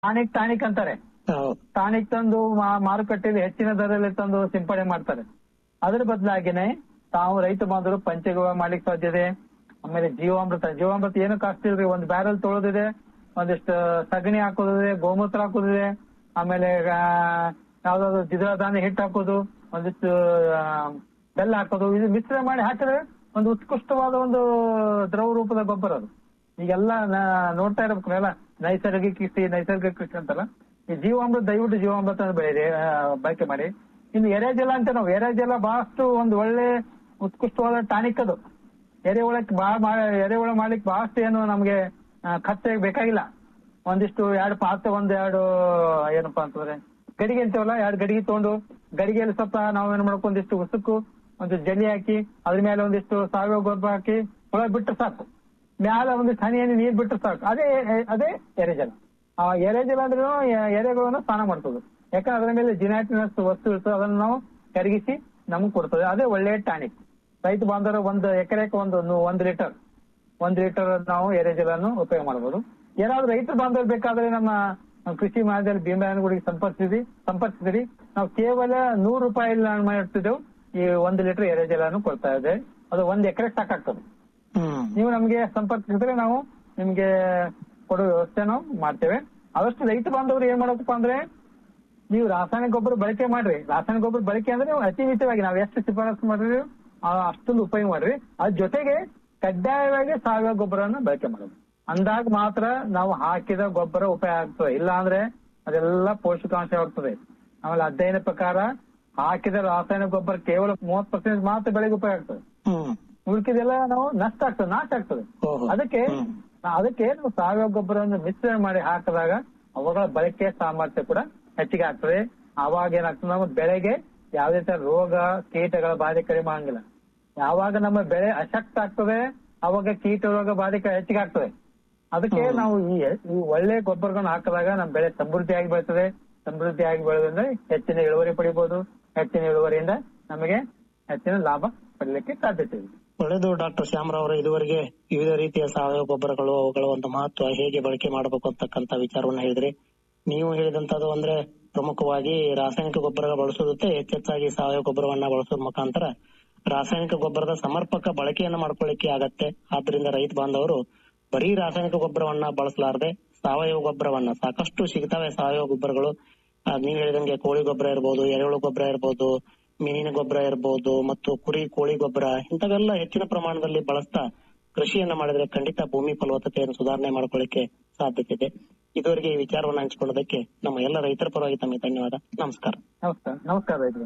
Tonic tonic ಅಂತಾರೆ ಹೌದು tonic ತಂದು ಮಾ- ಮಾರುಕಟ್ಟೆಯಲ್ಲಿ ಹೆಚ್ಚಿನ ದರದಲ್ಲಿ ತಂದು ಸಿಂಪಡಣೆ ಮಾಡ್ತಾರೆ ಅದ್ರ ಬದಲಾಗಿನೇ ತಾವು ರೈತ ಬಾಂಧವರು ಪಂಚಗವ್ಯ ಮಾಡ್ಲಿಕ್ಕೆ ಸಾಧ್ಯ ಇದೆ ಆಮೇಲೆ ಜೀವಾಮೃತ ಜೀವಾಮೃತ ಏನು ಕಾಸ್ಟ್ ಇಲ್ರಿ ಒಂದ್ ಬ್ಯಾರಲ್ ತೊಳೆದಿದೆ ಒಂದಿಷ್ಟು ಸಗಣಿ ಹಾಕೋದಿದೆ ಗೋಮೂತ್ರ ಹಾಕೋದಿದೆ ಆಮೇಲೆ ಆ, ಯಾವ್ದಾದ್ರು ದ್ವಿದಳ ಧಾನ್ಯ ಹಿಟ್ಟು ಹಾಕೋದು ಒಂದಿಷ್ಟು ಆ, ಬೆಲ್ಲ ಹಾಕೋದು ಇದು ಮಿಶ್ರಣ ಮಾಡಿ ಹಾಕಿದ್ರೆ ಒಂದು ಉತ್ಕೃಷ್ಟವಾದ ಒಂದು ದ್ರವ ರೂಪದ ಗೊಬ್ಬರ ಅದು ಈಗೆಲ್ಲ ನಾ- ನೋಡ್ತಾ ಇರ್ಬೇಕು ಎಲ್ಲ ನೈಸರ್ಗಿಕ ಕೃಷಿ ನೈಸರ್ಗಿಕ ಕೃಷಿ ಅಂತಲ್ಲ ಈ ಜೀವಾಮೃತ ದಯವಿಟ್ಟು ಜೀವಾಮೃತ ಬೆಳೆಯಿರಿ ಆ, ಬಳಕೆ ಮಾಡಿ ಇನ್ನು ಎರೆಜಲ ಅಂತ ನಾವು ಎರೆಜಲ ಬಹಳಷ್ಟು ಒಂದು ಒಳ್ಳೆ ಉತ್ಕೃಷ್ಟವಾದ ಟಾನಿಕ್ ಅದು ಎರೆಹುಳಕ್ಕೆ ಬಹಳ ಮಾ- ಎರೆಹುಳ ಮಾಡ್ಲಿಕ್ಕೆ ಬಹಳಷ್ಟು ಏನು ನಮ್ಗೆ ಆ, ಖರ್ಚು ಬೇಕಾಗಿಲ್ಲ ಒಂದಿಷ್ಟು ಎರಡು ಪಾತ್ರೆ ಒಂದ್ ಎರಡು ಏನಪ್ಪಾ ಅಂತಂದ್ರೆ ಗಡಿಗೆ ಅಂತೀವಲ್ಲ ಎರಡು ಗಡಿಗೆ ತಗೊಂಡು ಗಡಿಗೆಯಲ್ಲಿ ಸ್ವಲ್ಪ ನಾವು ಏನ್ ಮಾಡ್ಕೊ ಒಂದಿಷ್ಟು ಉಸುಕು ಒಂದು ಜಲ್ಲಿ ಹಾಕಿ ಅದ್ರ ಮೇಲೆ ಒಂದಿಷ್ಟು ಸಾವಯವ ಗೊಬ್ಬರ ಹಾಕಿ ಒಳ ಬಿಟ್ಟು ಸಾಕು ಮ್ಯಾಲ ಒಂದಿಷ್ಟು ಹನಿ ಹನಿ ನೀರ್ ಬಿಟ್ಟು ಸಾಕು ಅದೇ ಅದೇ ಎರೆಜಲ ಆ ಎರೆಜಲ ಅಂದ್ರೆ ಎರೆಗಳನ್ನು ಸ್ನಾನ ಮಾಡ್ತದೆ ಯಾಕಂದ್ರೆ ಅದ್ರ ಮೇಲೆ ಜಿನಾಟಿನಸ್ ವಸ್ತು ಇರ್ತದೆ ಅದನ್ನ ನಾವು ಕರಗಿಸಿ ನಮ್ಗೆ ಕೊಡ್ತದೆ ಅದೇ ಒಳ್ಳೆ ಟಾನಿಕ್ ರೈತ ಬಾಂಧವರು ಒಂದು ಎಕರೆಗೆ ಒಂದು ನು- ಒಂದು ಲೀಟರ್ ಒಂದ್ ಲೀಟರ್ ನಾವು ಎರೆಜಲನ್ನು ಉಪಯೋಗ ಮಾಡಬಹುದು ಏನಾದ್ರು ರೈತರು ಬಾಂಧವರು ಬೇಕಾದ್ರೆ ನಮ್ಮ ಕೃಷಿ ಮಹಾದಲ್ಲಿ ಭೀಮರಾಯನಗುಡಿಗೆ ಸಂಪರ್ಕಿಸಿರಿ ಸಂಪರ್ಕಿಸಿರಿ ನಾವು ಕೇವಲ ನೂರು ರೂಪಾಯಿ ಮಾಡ್ತಿದ್ದೆವು ಈ ಒಂದು ಲೀಟರ್ ಎರೆಜಲನ್ನು ಕೊಡ್ತಾ ಇದೆ ಅದು ಒಂದ್ ಎಕರೆ ಸಾಕಾಗ್ತದೆ ಹ್ಮ್ ನೀವು ನಮಗೆ ಸಂಪರ್ಕಿಸಿದ್ರೆ ನಾವು ನಿಮ್ಗೆ ಕೊಡೋ ವ್ಯವಸ್ಥೆ ನಾವು ಮಾಡ್ತೇವೆ ಆದಷ್ಟು ರೈತ ಬಾಂಧವರು ಏನ್ ಮಾಡಬೇಕಪ್ಪ ಅಂದ್ರೆ ನೀವು ರಾಸಾಯನಿಕ ಗೊಬ್ಬರ ಬಳಕೆ ಮಾಡ್ರಿ ರಾಸಾಯನಿಕ ಗೊಬ್ಬರ ಬಳಕೆ ಅಂದ್ರೆ ನೀವು ಅತಿ ಮಿತವಾಗಿ ನಾವು ಎಷ್ಟು ಶಿಫಾರಸು ಮಾಡ್ರಿ ಆ ಅಷ್ಟೊಂದು ಉಪಯೋಗ ಮಾಡ್ರಿ ಅದ್ರ ಜೊತೆಗೆ ಕಡ್ಡಾಯವಾಗಿ ಸಾವಯವ ಗೊಬ್ಬರವನ್ನು ಬಳಕೆ ಮಾಡೋದು ಅಂದಾಗ ಮಾತ್ರ ನಾವು ಹಾಕಿದ ಗೊಬ್ಬರ ಉಪಯೋಗ ಆಗ್ತದೆ ಇಲ್ಲ ಅಂದ್ರೆ ಅದೆಲ್ಲ ಪೋಷಕಾಂಶ ಹೋಗ್ತದೆ ಆಮೇಲೆ ಅಧ್ಯಯನ ಪ್ರಕಾರ ಹಾಕಿದ ರಾಸಾಯನಿಕ ಗೊಬ್ಬರ ಕೇವಲ ಮೂವತ್ ಪರ್ಸೆಂಟ್ ಮಾತ್ರ ಬೆಳೆಗೆ ಉಪಯೋಗ ಆಗ್ತದೆ ಹ್ಮ್ ಉಳ್ಕಿದೆಲ್ಲ ನಾವು ನಷ್ಟ ಆಗ್ತದೆ ನಾಶ ಆಗ್ತದೆ ಓಹೋ. ಅದಕ್ಕೆ ಹ್ಮ್. ಅದಕ್ಕೆ ನಾವು ಸಾವಯವ ಗೊಬ್ಬರವನ್ನು ಮಿಶ್ರಣ ಮಾಡಿ ಹಾಕಿದಾಗ ಅವುಗಳ ಬಳಕೆ ಸಾಮರ್ಥ್ಯ ಕೂಡ ಹೆಚ್ಚಿಗೆ ಆಗ್ತದೆ ಆವಾಗ ಏನಾಗ್ತದೆ ನಮ್ಮ ಬೆಳೆಗೆ ಯಾವುದೇ ತರ ರೋಗ ಕೀಟಗಳ ಬಾಧೆ ಕಡಿಮೆ ಆಗಂಗಿಲ್ಲ ಯಾವಾಗ ನಮ್ಮ ಬೆಳೆ ಅಶಕ್ತ ಆಗ್ತದೆ ಅವಾಗ ಕೀಟ ರೋಗ ಬಾಧೆ ಕ- ಹೆಚ್ಚಿಗೆ ಆಗ್ತದೆ ಅದಕ್ಕೆ ನಾವು ಈ ಈ ಒಳ್ಳೆ ಗೊಬ್ಬರಗಳನ್ನು ಹಾಕಿದಾಗ ನಮ್ಮ ಬೆಳೆ ಸಮೃದ್ಧಿಯಾಗಿ ಬೆಳ್ತದೆ ಸಮೃದ್ಧಿಯಾಗಿ ಬೆಳೆದ್ರೆ ಹೆಚ್ಚಿನ ಇಳುವರಿ ಪಡಿಬಹುದು ಹೆಚ್ಚಿನ ಇಳುವರಿಯಿಂದ ನಮಗೆ ಹೆಚ್ಚಿನ ಲಾಭ ಪಡಲಿಕ್ಕೆ ಸಾಧ್ಯತೆ ಇದೆ ಒಳ್ಳೆಯದು ಡಾಕ್ಟರ್ ಶ್ಯಾಮರಾವ್ ಅವರು ಇದುವರೆಗೆ ವಿವಿಧ ರೀತಿಯ ಸಾವಯವ ಗೊಬ್ಬರಗಳು ಅವುಗಳ ಒಂದು ಮಹತ್ವ ಹೇಗೆ ಬಳಕೆ ಮಾಡಬೇಕು ಅಂತಕ್ಕಂತ ವಿಚಾರವನ್ನ ಹೇಳಿದ್ರಿ ನೀವು ಹೇಳಿದಂತದ್ದು ಅಂದ್ರೆ ಪ್ರಮುಖವಾಗಿ ರಾಸಾಯನಿಕ ಗೊಬ್ಬರ ಬಳಸೋದಕ್ಕೆ ಹೆಚ್ಚೆಚ್ಚಾಗಿ ಸಾವಯವ ಗೊಬ್ಬರವನ್ನ ಬಳಸೋದ್ ಮುಖಾಂತರ ರಾಸಾಯನಿಕ ಗೊಬ್ಬರದ ಸಮರ್ಪಕ ಬಳಕೆಯನ್ನ ಮಾಡ್ಕೊಳ್ಳಿಕ್ಕೆ ಆಗತ್ತೆ ಆದ್ರಿಂದ ರೈತ ಬಾಂಧವರು ಬರೀ ರಾಸಾಯನಿಕ ಗೊಬ್ಬರವನ್ನ ಬಳಸಲಾರದೆ ಸಾವಯವ ಗೊಬ್ಬರವನ್ನ ಸಾಕಷ್ಟು ಸಿಗ್ತವೆ ಸಾವಯವ ಗೊಬ್ಬರಗಳು ಆ, ನೀವ್ ಹೇಳಿದಂಗೆ ಕೋಳಿ ಗೊಬ್ಬರ ಇರ್ಬೋದು ಎರೆಹುಳು ಗೊಬ್ಬರ ಇರ್ಬೋದು ಮೀನಿನ ಗೊಬ್ಬರ ಇರ್ಬೋದು ಮತ್ತು ಕುರಿ ಕೋಳಿ ಗೊಬ್ಬರ ಇಂಥವೆಲ್ಲ ಹೆಚ್ಚಿನ ಪ್ರಮಾಣದಲ್ಲಿ ಬಳಸ್ತಾ ಕೃಷಿಯನ್ನ ಮಾಡಿದ್ರೆ ಖಂಡಿತ ಭೂಮಿ ಫಲವತ್ತತೆಯನ್ನು ಸುಧಾರಣೆ ಮಾಡ್ಕೊಳ್ಳಿಕ್ಕೆ ಸಾಧ್ಯತೆ ಇದೆ ಇದುವರೆಗೆ ಈ ವಿಚಾರವನ್ನು ಹಂಚಿಕೊಳ್ಳೋದಕ್ಕೆ ನಮ್ಮ ಎಲ್ಲ ರೈತರ ಪರವಾಗಿ ತಮಗೆ ಧನ್ಯವಾದ ನಮಸ್ಕಾರ ನಮಸ್ಕಾರ ನಮಸ್ಕಾರ ರೈತರು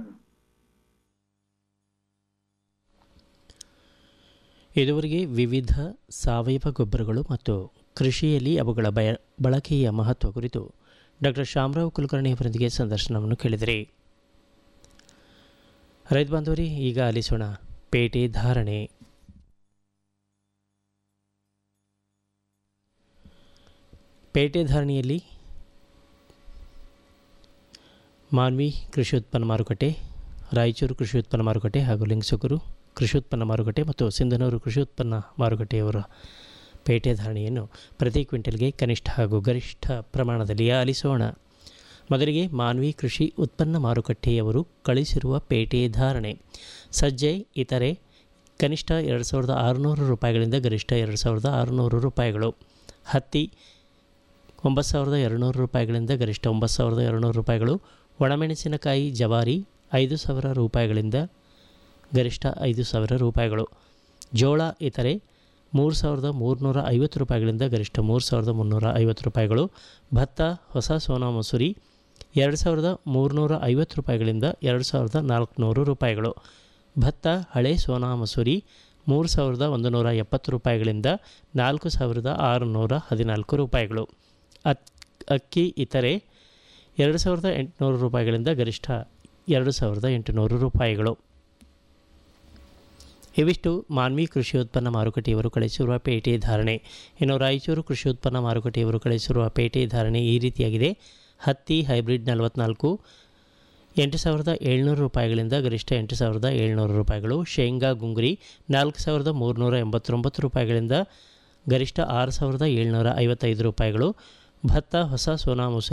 ಇದುವರೆಗೆ ವಿವಿಧ ಸಾವಯವ ಗೊಬ್ಬರಗಳು ಮತ್ತು ಕೃಷಿಯಲ್ಲಿ ಅವುಗಳ ಬಯ ಬಳಕೆಯ ಮಹತ್ವ ಕುರಿತು ಡಾಕ್ಟರ್ ಶ್ಯಾಮರಾವ್ ಕುಲಕರ್ಣಿ ಅವರೊಂದಿಗೆ ಸಂದರ್ಶನವನ್ನು ಕೇಳಿದಿರಿ ರೈತ ಬಾಂಧವರಿ ಈಗ ಆಲಿಸೋಣ ಪೇಟೆ ಧಾರಣೆ ಪೇಟೆ ಧಾರಣೆಯಲ್ಲಿ ಮಾನ್ವಿ ಕೃಷಿ ಉತ್ಪನ್ನ ಮಾರುಕಟ್ಟೆ ರಾಯಚೂರು ಕೃಷಿ ಉತ್ಪನ್ನ ಮಾರುಕಟ್ಟೆ ಹಾಗೂ ಲಿಂಗಸುಗೂರು ಕೃಷಿ ಉತ್ಪನ್ನ ಮಾರುಕಟ್ಟೆ ಮತ್ತು ಸಿಂಧನೂರು ಕೃಷಿ ಉತ್ಪನ್ನ ಮಾರುಕಟ್ಟೆಯವರ ಪೇಟೆ ಧಾರಣೆಯನ್ನು ಪ್ರತಿ ಕ್ವಿಂಟಲ್ಗೆ ಕನಿಷ್ಠ ಹಾಗೂ ಗರಿಷ್ಠ ಪ್ರಮಾಣದಲ್ಲಿ ಆಲಿಸೋಣ ಮೊದಲಿಗೆ ಮಾನ್ವಿ ಕೃಷಿ ಉತ್ಪನ್ನ ಮಾರುಕಟ್ಟೆಯವರು ಕಳಿಸಿರುವ ಪೇಟೆ ಧಾರಣೆ ಸಜ್ಜೆ ಇತರೆ ಕನಿಷ್ಠ ಎರಡು ಸಾವಿರದ ಆರುನೂರು ರೂಪಾಯಿಗಳಿಂದ ಗರಿಷ್ಠ ಎರಡು ಸಾವಿರದ ಆರುನೂರು ರೂಪಾಯಿಗಳು ಹತ್ತಿ ಒಂಬತ್ತು ಸಾವಿರದ ಎರಡುನೂರು ರೂಪಾಯಿಗಳಿಂದ ಗರಿಷ್ಠ ಒಂಬತ್ತು ಸಾವಿರದ ಎರಡುನೂರು ರೂಪಾಯಿಗಳು ಒಣಮೆಣಸಿನಕಾಯಿ ಜವಾರಿ ಐದು ಸಾವಿರ ರೂಪಾಯಿಗಳಿಂದ ಗರಿಷ್ಠ ಐದು ಸಾವಿರ ರೂಪಾಯಿಗಳು ಜೋಳ ಇತರೆ ಮೂರು ಸಾವಿರದ ಮೂರುನೂರ ಐವತ್ತು ರೂಪಾಯಿಗಳಿಂದ ಗರಿಷ್ಠ ಮೂರು ಸಾವಿರದ ಮುನ್ನೂರ ಐವತ್ತು ರೂಪಾಯಿಗಳು ಭತ್ತ ಹೊಸ ಸೋನಾ ಮಸೂರಿ ಎರಡು ಸಾವಿರದ ಮೂರುನೂರ ಐವತ್ತು ರೂಪಾಯಿಗಳಿಂದ ಎರಡು ಸಾವಿರದ ನಾಲ್ಕುನೂರು ರೂಪಾಯಿಗಳು ಭತ್ತ ಹಳೆ ಸೋನಾ ಮಸೂರಿ ಮೂರು ಸಾವಿರದ ಒಂದು ನೂರ ಎಪ್ಪತ್ತು ರೂಪಾಯಿಗಳಿಂದ ನಾಲ್ಕು ಸಾವಿರದ ಆರುನೂರ ಹದಿನಾಲ್ಕು ರೂಪಾಯಿಗಳು ಅಕ್ ಅಕ್ಕಿ ಇತರೆ ಎರಡು ಸಾವಿರದ ಎಂಟುನೂರು ರೂಪಾಯಿಗಳಿಂದ ಗರಿಷ್ಠ ಎರಡು ಸಾವಿರದ ಎಂಟುನೂರು ರೂಪಾಯಿಗಳು ಇವಿಷ್ಟು ಮಾನ್ವಿ ಕೃಷಿ ಉತ್ಪನ್ನ ಮಾರುಕಟ್ಟೆಯವರು ಕಳಿಸಿರುವ ಪೇಟೆ ಧಾರಣೆ ಇನ್ನು ರಾಯಚೂರು ಕೃಷಿ ಉತ್ಪನ್ನ ಮಾರುಕಟ್ಟೆಯವರು ಕಳಿಸಿರುವ ಪೇಟೆ ಧಾರಣೆ ಈ ರೀತಿಯಾಗಿದೆ ಹತ್ತಿ ಹೈಬ್ರಿಡ್ ನಲವತ್ನಾಲ್ಕು ಎಂಟು ಸಾವಿರದ ಏಳ್ನೂರು ರೂಪಾಯಿಗಳಿಂದ ಗರಿಷ್ಠ ಎಂಟು ಸಾವಿರದ ಏಳ್ನೂರು ರೂಪಾಯಿಗಳು ಶೇಂಗಾ ಗುಂಗುರಿ ನಾಲ್ಕು ಸಾವಿರದ ಮೂರುನೂರ ಎಂಬತ್ತೊಂಬತ್ತು ರೂಪಾಯಿಗಳಿಂದ ಗರಿಷ್ಠ ಆರು ಸಾವಿರದ ಏಳ್ನೂರ ಐವತ್ತೈದು ರೂಪಾಯಿಗಳು ಭತ್ತ ಹೊಸ ಸೋನಾ ಮುಸುರಿ